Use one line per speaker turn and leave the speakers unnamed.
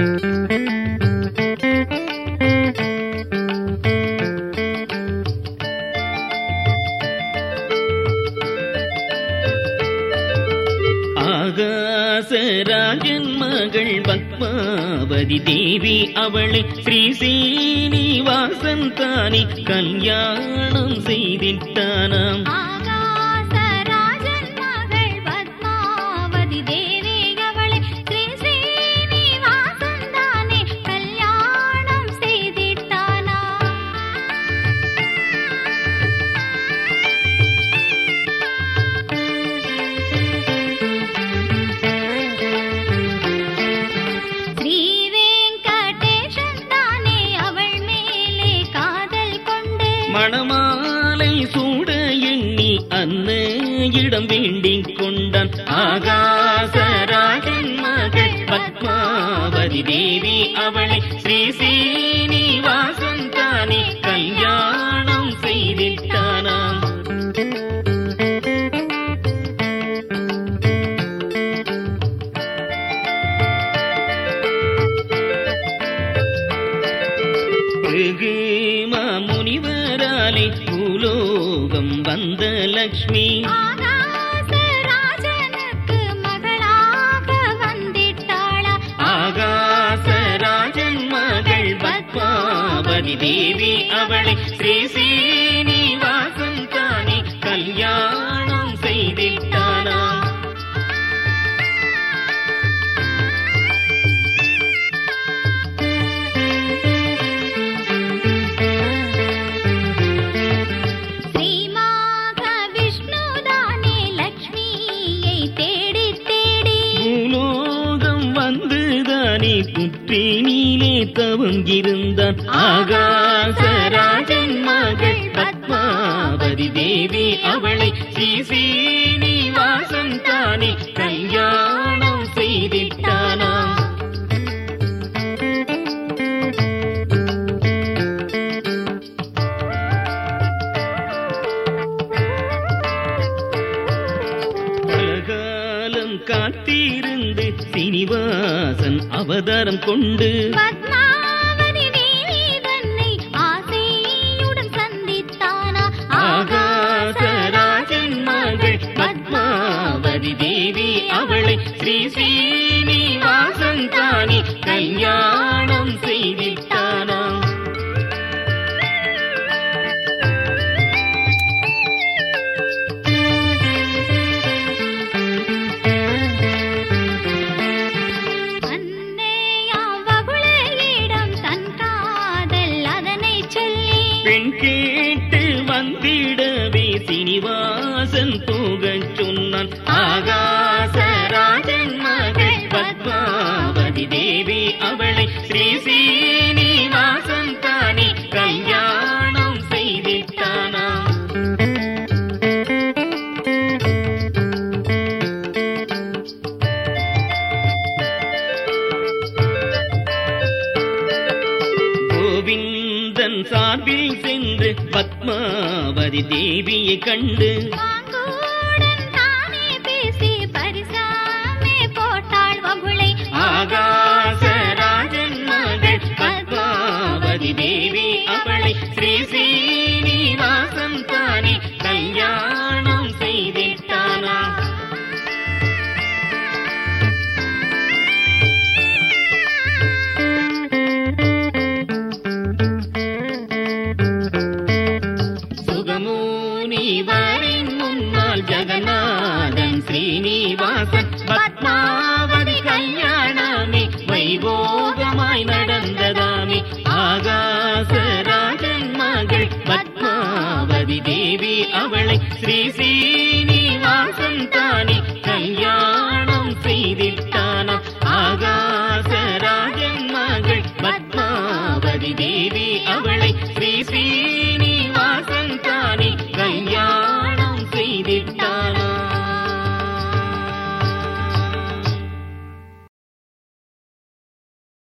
ஆகாசராஜன் மகள் பத்மாவதி தேவி அவளை ஸ்ரீ சீனிவாசன் தானே கல்யாணம் செய்திட்டானாம்
ஆகாசராஜன் மகள் பத்மாவதி தேவி அவளை ஸ்ரீ ஸ்ரீனிவாசன் தானே கல்யாணம் செய்திட்டானா ஸ்ரீ வெங்கடேசன் தானே அவள் மேலே காதல் கொண்டு
மணமாலை சூட எண்ணி அன்னையிடம் வேண்டிக் கொண்டான் ஆகாசராஜன் மகள் பத்மாவதி தேவி அவளை ஸ்ரீ சீனிவாசன் தானே கல்யாணம் செய்திட்டானாம் பிறகு மாமுனிவராலே பூலோகம் வந்த லக்ஷ்மி
ஆகாசராஜனுக்கு மகளாக வந்திட்டாளா
ஆகாசராஜன் மகள் பத்மாவதி தேவி அவளை ஸ்ரீ சீனிவாசன் தானே கல்யாணம் செய்திட்டானாம்
ஸ்ரீமாக விஷ்ணுதானே லக்ஷ்மியை தேடி தேடி
பூலோகம் வந்துதானே புற்றினிலே தவங்கிருந்தான் ஆகாசராஜன் மகள் பத்மாவதி தேவி அவளை ஸ்ரீ சீனிவாசன் தானே கல்யாணம் செய்திட்டானாம் பலகாலம் காத்திருந்து சீனிவாசன் அவதாரம் கொண்டு
பத்மாவதி தேவி தன்னை ஆசையுடன் சந்தித்தானா
ஆகாசராஜன் மகள் பத்மாவதி தேவி அவளை ஸ்ரீ சீனிவாசன் தானே கல்யாணம் செய்திட்டானாம்
அன்னையாம் வகுளையிடம் தன் காதல் அதனை சொல்லி
பெண் கேட்டு வந்திடவே சீனிவாசன் போகச் சொன்னான் ஆகாசராஜன் மகள் பத்மாவதி தேவி அவளை ஸ்ரீ சீனிவாசன் தானே கல்யாணம் செய்திட்டானாம் கோவிந்தன் சார்பில் சென்று பத்மாவதி தேவியை கண்டு
பாங்கோடன் தானே பேசி பரிசாமே போட்டாள் வகுளை
ஆகாசராஜன் மகள் பத்மாவதி தேவி அவளை ஸ்ரீ சீனிவாசன் தானே கல்யாணம் செய்திட்டானா சுகமூனிவரின் முன்னால் ஜெகநாதன் ஸ்ரீனிவாசன் பத்மாவதி கல்யாணமே வைபோகமாய் நடந்ததாமே ஆகாசராஜன் மகள் பத்மாவதி தேவி அவளை ஸ்ரீ சீனிவாசன் தானே கல்யாணம் செய்திட்டானா ஆகாசராஜன் மகள் பத்மாவதி தேவி அவளை ஸ்ரீ சீ